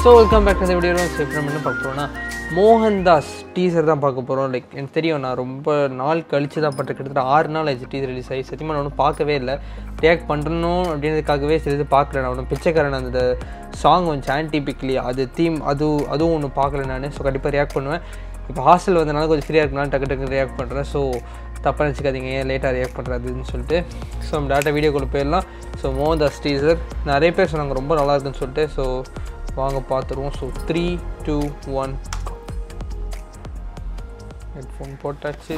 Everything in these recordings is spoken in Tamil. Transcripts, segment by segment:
so welcome back to video so இப்போ நம்ம என்ன பார்க்க போகிறோம்னா மோகன்தாஸ் டீசர் தான் பார்க்க போகிறோம் லைக் எனக்கு தெரியும் நான் ரொம்ப நாள் கழிச்சு தான் பட்டு கிட்டத்தட்ட ஆறு நாள் ஆச்சு டீசர் ரிலீஸ் ஆகி சத்தியமாக நான் ஒன்றும் பார்க்கவே இல்லை ரியாக்ட் பண்ணணும் அப்படின்றதுக்காகவே சரி இது பார்க்கல நான் ஒன்றும் பிச்சைக்காரன் அந்த சாங் வந்துச்சு ஆன்டிபிக்லி அது தீம் அது அதுவும் ஒன்று பார்க்கல நான் ஸோ கண்டிப்பாக ரியாக்ட் பண்ணுவேன் இப்போ ஹாஸ்டல் வந்தனால கொஞ்சம் ஃப்ரீயாக இருக்கனால டக்கு டக்கு ரியாக்ட் பண்ணுறேன் ஸோ தப்பாக நினச்சிக்காதீங்க ஏன் லேட்டாக ரியாக்ட் பண்ணுறதுன்னு சொல்லிட்டு ஸோ நம்ம டேட்டா வீடியோக்குள்ளே போயிடலாம் ஸோ மோகன்தாஸ் டீசர் நிறைய பேர் சொன்னாங்க ரொம்ப நல்லா இருக்குன்னு சொல்லிட்டு ஸோ வாங்க பார்த்துருவோம் so three two one headphone போட்டாச்சு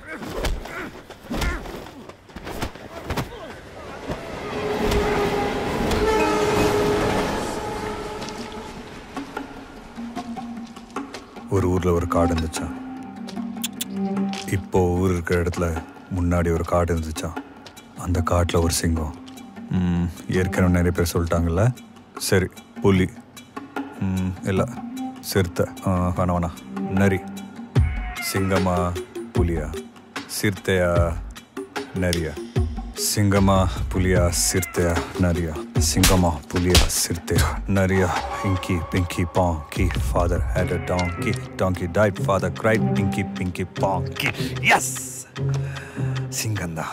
ஒரு ஊரில் ஒரு காடு இருந்துச்சான் இப்போ ஊர் இருக்கிற இடத்துல முன்னாடி ஒரு காடு இருந்துச்சான் அந்த காட்டில் ஒரு சிங்கம் ம், ஏற்கனவே நிறைய பேர் சொல்லிட்டாங்கல்ல சரி புலி ம், இல்லை சிறுத்தை ஆ, வேணாம் வேணாம் நரி சிங்கமா புலியா சிறுத்தையா நரியா சிங்கமா புலியா சிறுத்தையா நரியா சிங்கமா புலியா சிறுத்தையா நரியா inky pinky ponky father had a donkey donkey died father cried pinky pinky ponky yes சிங்கந்தா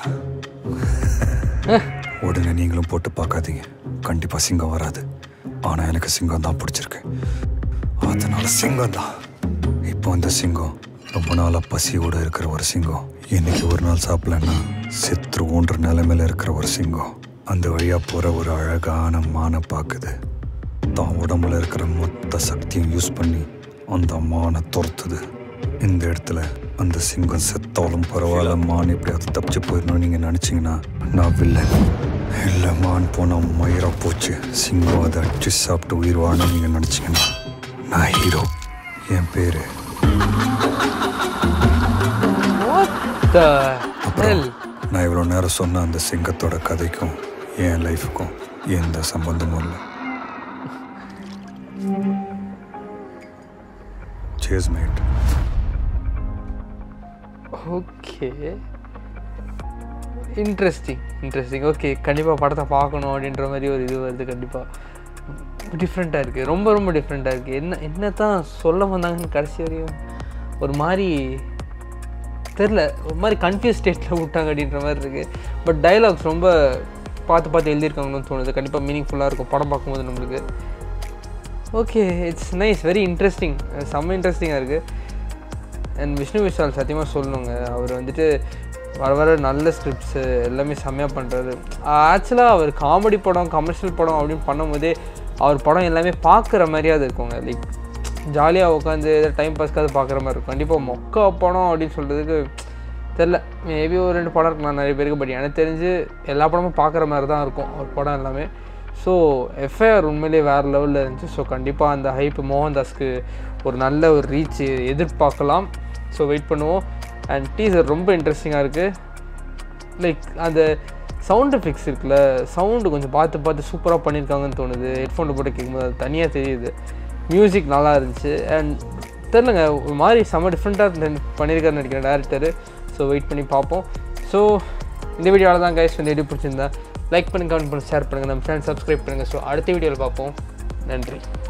உடனே நீங்களும் போட்டு பார்க்காதீங்க கண்டிப்பா சிங்கம் வராது ஆனா எனக்கு சிங்கம் தான் பிடிச்சிருக்கு அதனால சிங்கம் தான் இப்போ இந்த சிங்கம் ரொம்ப நாளா பசியோட இருக்கிற ஒரு சிங்கம் இன்னைக்கு ஒரு நாள் சாப்பிடலன்னா செத்துருவோன்ற நிலைமையில இருக்கிற ஒரு சிங்கம் அந்த வழியா போற ஒரு அழகான மானை பார்க்குது தான் உடம்புல இருக்கிற மொத்த சக்தியும் யூஸ் பண்ணி அந்த மானை துரத்துது இந்த இடத்துல அந்த சிங்கம் செத்தாலும் பரவாயில்ல மான் எப்படியாவது தப்பிச்சு போயிடணும்னு நீங்க நினைச்சீங்கன்னா நான் வில்லன் இல்ல மான் போனா மயிரா போச்சு சிங்கம் அதை அடிச்சு சாப்பிட்டு உயிர் வாழணும் நீங்க நினைச்சீங்கன்னா நான் ஹீரோ என் பேரு த அப்புறம் நான் இவ்வளோ நேரம் சொன்ன அந்த சிங்கத்தோட கதைக்கும் என் லைஃபுக்கும் எந்த சம்பந்தமும் இல்லை சேஸ் மேட் ஓகே இன்ட்ரெஸ்டிங் இன்ட்ரெஸ்டிங் ஓகே கண்டிப்பாக படத்தை பார்க்கணும் அப்படின்ற மாதிரி ஒரு இது வருது கண்டிப்பாக டிஃப்ரெண்ட்டாக இருக்குது ரொம்ப ரொம்ப டிஃப்ரெண்ட்டாக இருக்குது என்ன என்ன தான் சொல்ல வந்தாங்கன்னு கடைசி வரையும் ஒரு மாதிரி தெரில ஒரு மாதிரி கன்ஃபியூஸ் ஸ்டேட்டில் விட்டாங்க அப்படின்ற மாதிரி இருக்குது பட் டைலாக்ஸ் ரொம்ப பார்த்து பார்த்து எழுதியிருக்காங்கன்னு தோணுது கண்டிப்பாக மீனிங்ஃபுல்லாக இருக்கும் படம் பார்க்கும்போது நம்மளுக்கு okay it's nice very interesting செம்ம இன்ட்ரெஸ்டிங்காக இருக்குது அண்ட் விஷ்ணு விஷால் சத்தியமாக சொல்லணுங்க அவர் வந்துட்டு வர வர நல்ல ஸ்கிரிப்ட்ஸு எல்லாமே செம்மையாக பண்ணுறாரு ஆக்சுவலாக அவர் காமெடி படம் கமர்ஷியல் படம் அப்படின்னு பண்ணும்போதே அவர் படம் எல்லாமே பார்க்குற மாதிரியாவது இருக்குங்க லைக் ஜாலியாக உட்காந்து டைம் பாஸ்க்காவது பார்க்குற மாதிரி இருக்கும் கண்டிப்பாக மொக்கா படம் அப்படின்னு சொல்கிறதுக்கு தெரில மேபி ஒரு ரெண்டு படம் இருக்கலாம் நிறைய பேருக்கு பட் எனக்கு தெரிஞ்சு எல்லா படமும் பார்க்குற மாதிரி தான் இருக்கும் ஒரு படம் எல்லாமே ஸோ எஃப்ஐஆர் உண்மையிலேயே வேறு லெவலில் இருந்துச்சு ஸோ கண்டிப்பாக அந்த ஹைப் மோகன்தாஸ்க்கு ஒரு நல்ல ஒரு ரீச் எதிர்பார்க்கலாம் ஸோ வெயிட் பண்ணுவோம் அண்ட் டீசர் ரொம்ப இன்ட்ரெஸ்டிங்காக இருக்குது லைக் அந்த சவுண்ட் எஃபெக்ட்ஸ் இருக்குல்ல சவுண்டு கொஞ்சம் பார்த்து பார்த்து சூப்பராக பண்ணியிருக்காங்கன்னு தோணுது ஹெட்ஃபோனில் போட்டு கேட்கும்போது அது தனியாக தெரியுது மியூசிக் நல்லா இருந்துச்சு அண்ட் தெரிலங்க ஒரு மாதிரி செம்ம டிஃப்ரெண்ட்டாக பண்ணியிருக்காருன்னு நினைக்கிறேன் டேரக்டர் ஸோ வெயிட் பண்ணி பார்ப்போம் ஸோ இந்த வீடியோவில் தான் கைஸ் வந்து எப்படி பிடிச்சிருந்தா லைக் பண்ணுங்க கமெண்ட் பண்ணி ஷேர் பண்ணுங்கள் நம்ம சேனல் சப்ஸ்கிரைப் பண்ணுங்கள் ஸோ அடுத்த வீடியோவில் பார்ப்போம் நன்றி